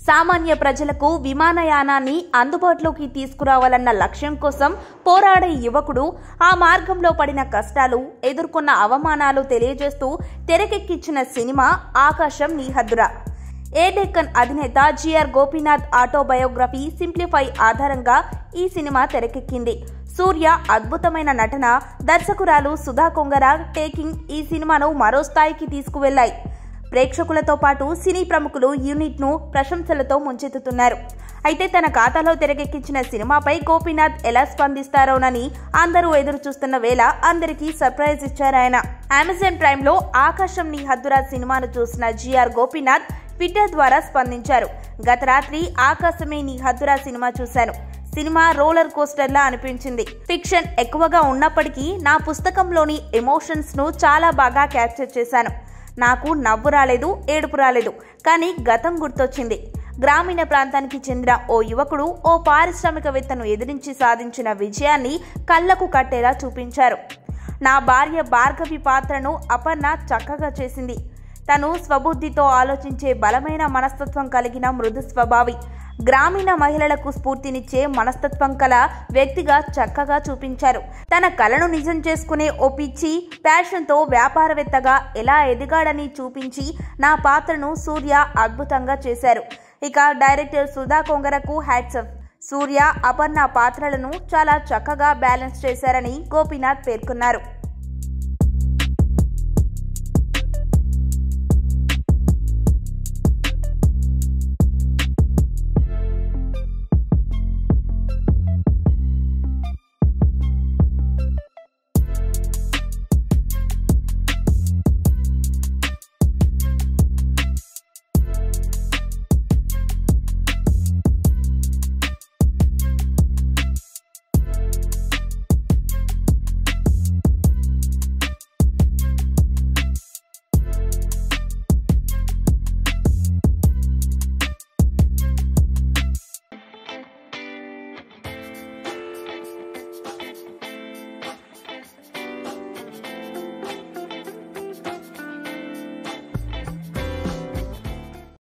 సామాన్య ప్రజలకు విమానయానాన్ని అందుబాటులోకి తీసుకురావాలన్న లక్ష్యం కోసం పోరాడే యువకుడు ఆ మార్గంలో పడిన కష్టాలు ఎదుర్కొన్న అవమానాలు తెలియజేస్తూ తెరకెక్కించిన సినిమా ఆకాశం నీ హద్దురా ఏ డెక్కన్ అధినేత జిఆర్ గోపీనాథ్ ఆటోబయోగ్రఫీ సింప్లిఫై ఆధారంగా ఈ సినిమా తెరకెక్కింది సూర్య అద్భుతమైన నటన దర్శకురాలు సుధా కొంగర టేకింగ్ ఈ సినిమాను మరో స్థాయికి తీసుకువెళ్లాయి ప్రేక్షకులతో పాటు సినీ ప్రముఖులు యూనిట్ను ప్రశంసలతో ముంచెత్తుతున్నారు అయితే తన ఖాతాలో తెరకెక్కించిన సినిమాపై గోపీనాథ్ ఎలా స్పందిస్తారోనని అందరూ ఎదురు చూస్తున్న వేళ అందరికీ సర్ప్రైజ్ ఇచ్చారాయన అమెజాన్ ప్రైమ్లో ఆకాశం నీ హద్దురా సినిమాను చూసిన జిఆర్ గోపీనాథ్ ట్విట్టర్ ద్వారా స్పందించారు గత రాత్రి ఆకాశమే నీ హద్దురా సినిమా చూశాను సినిమా రోలర్ కోస్టర్లా అనిపించింది ఫిక్షన్ ఎక్కువగా ఉన్నప్పటికీ నా పుస్తకంలోని ఎమోషన్స్ ను చాలా బాగా క్యాప్చర్ చేశాను నాకు నవ్వు రాలేదు ఏడుపు రాలేదు కానీ గతం గుర్తొచ్చింది గ్రామీణ ప్రాంతానికి చెందిన ఓ యువకుడు ఓ పారిశ్రామికవేత్తను ఎదిరించి సాధించిన విజయాన్ని కళ్లకు కట్టేలా చూపించారు నా భార్య భార్గవి పాత్రను అపర్ణ చక్కగా చేసింది తను స్వబుద్ధితో ఆలోచించే బలమైన మనస్తత్వం కలిగిన మృదు స్వభావి గ్రామీణ మహిళలకు స్ఫూర్తినిచ్చే మనస్తత్వం కల వ్యక్తిగా చక్కగా చూపించారు తన కలను నిజం చేసుకునే ఓ పిచ్చి ప్యాషన్తో వ్యాపారవేత్తగా ఎలా ఎదిగాడని చూపించి నా పాత్రను సూర్య అద్భుతంగా చేశారు ఇక డైరెక్టర్ సుధా కొంగరకు హ్యాట్సప్ సూర్య అపర్ణ పాత్రలను చాలా చక్కగా బ్యాలెన్స్ చేశారని గోపీనాథ్ పేర్కొన్నారు